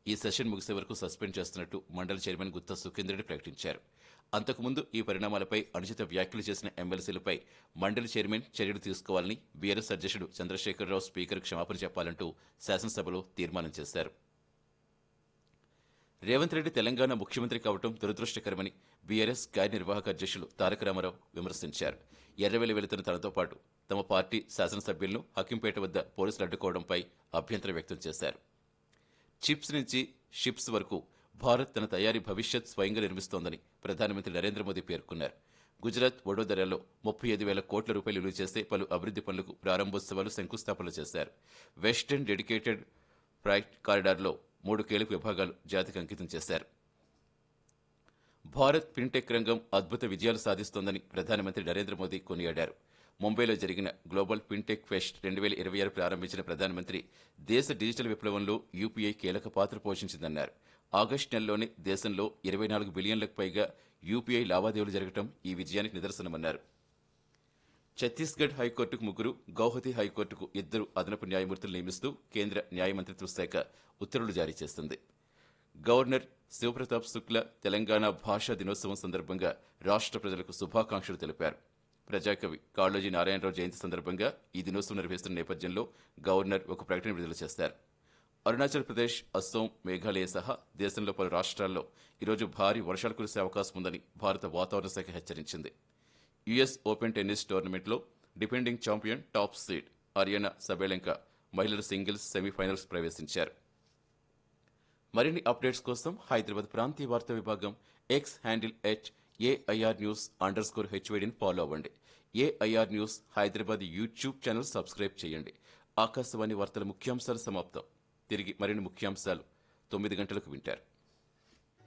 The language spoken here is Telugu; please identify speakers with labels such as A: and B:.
A: ఈ సెషన్ ముగిసే వరకు సస్పెండ్ చేస్తున్నట్టు మండలి చైర్మన్ గుత్తా సుఖేంద్రెడ్డి ప్రకటించారు అంతకుముందు ఈ పరిణామాలపై అనుచిత వ్యాఖ్యలు చేసిన ఎమ్మెల్సీలపై మండలి చైర్మన్ చర్యలు తీసుకోవాలని బీఆర్ఎస్ అధ్యక్షుడు చంద్రశేఖరరావు స్పీకర్ క్షమాపణ చెప్పాలంటూ శాసనసభలో తీర్మానం చేశారు రేవంత్ రెడ్డి తెలంగాణ ముఖ్యమంత్రి కావడం దురదృష్టకరమని బీఆర్ఎస్ కార్యనిర్వాహక అధ్యక్షులు తారక రామారావు విమర్శించారు ఎర్రవెల్లి వెళుతున్న తనతో పాటు తమ పార్టీ శాసనసభ్యులను హక్కింపేట వద్ద పోలీసులు అడ్డుకోవడంపై అభ్యంతరం వ్యక్తం చేశారు చిప్స్ నుంచి షిప్స్ వరకు భారత్ తన తయారీ భవిష్యత్ స్వయంగా నిర్మిస్తోందని ప్రధానమంత్రి నరేంద్ర మోదీ పేర్కొన్నారు గుజరాత్ వడోదరలో ముప్పై ఐదు వేల కోట్ల రూపాయలు విలువ చేసే పలు అభివృద్ధి పనులకు ప్రారంభోత్సవాలు శంకుస్థాపనలు చేశారు వెస్టర్న్ డెడికేటెడ్ ఫ్రైట్ కారిడార్లో మూడు కీలక విభాగాలు జాతికి అంకితం చేశారు భారత్ ఫిన్టెక్ రంగం అద్భుత విజయాలు సాధిస్తోందని ప్రధానమంత్రి నరేంద్ర మోదీ కొనియాడారు ముంబైలో జరిగిన గ్లోబల్ ఫిన్టెక్ ఫెస్ట్ రెండు వేల ఇరవై ఆరు ప్రారంభించిన ప్రధానమంత్రి దేశ డిజిటల్ విప్లవంలో యూపీఐ కీలక పాత్ర పోషించిందన్నారు ఆగస్టు నెలలోనే దేశంలో ఇరవై నాలుగు బిలియన్లకు పైగా యూపీఐ లావాదేవీలు జరగడం ఈ విజయానికి నిదర్శనమన్నారు ఛత్తీస్గఢ్ హైకోర్టుకు ముగ్గురు గౌహతి హైకోర్టుకు ఇద్దరు అదనపు న్యాయమూర్తులు నియమిస్తూ కేంద్ర న్యాయ మంత్రిత్వ శాఖ ఉత్తర్వులు జారీ చేస్తుంది గవర్నర్ శివప్రతాప్ శుక్ల తెలంగాణ భాషా దినోత్సవం సందర్భంగా రాష్ట్ర ప్రజలకు శుభాకాంక్షలు తెలిపారు ప్రజాకవి కాళోజీ నారాయణరావు జయంతి సందర్భంగా ఈ దినోత్సవం నిర్వహిస్తున్న నేపథ్యంలో గవర్నర్ ఒక ప్రకటన విడుదల చేస్తారు అరుణాచల్ ప్రదేశ్ అస్సోం మేఘాలయ సహా దేశంలో పలు రాష్ట్రాల్లో ఈరోజు భారీ వర్షాలు కురిసే అవకాశం ఉందని భారత వాతావరణ శాఖ హెచ్చరించింది యుఎస్ ఓపెన్ టెన్నిస్ టోర్నమెంట్లో defending champion top seed Aryna Sabalenka మహిళల సింగిల్స్ సెమీఫైనల్స్ ప్రవేశించారు మరిన్ని అప్డేట్స్ కోసం హైదరాబాద్ ప్రాంతీయ వార్తా విభాగం X handle at A I R news under score హెచ్వైడిని ఫాలో అవ్వండి A I R news Hyderabad YouTube channel subscribe చేయండి ఆకాశవాణి వార్తల ముఖ్యాంశాలు సమాప్తం తిరిగి మరిన్ని ముఖ్యాంశాలు తొమ్మిది గంటలకు వింటారు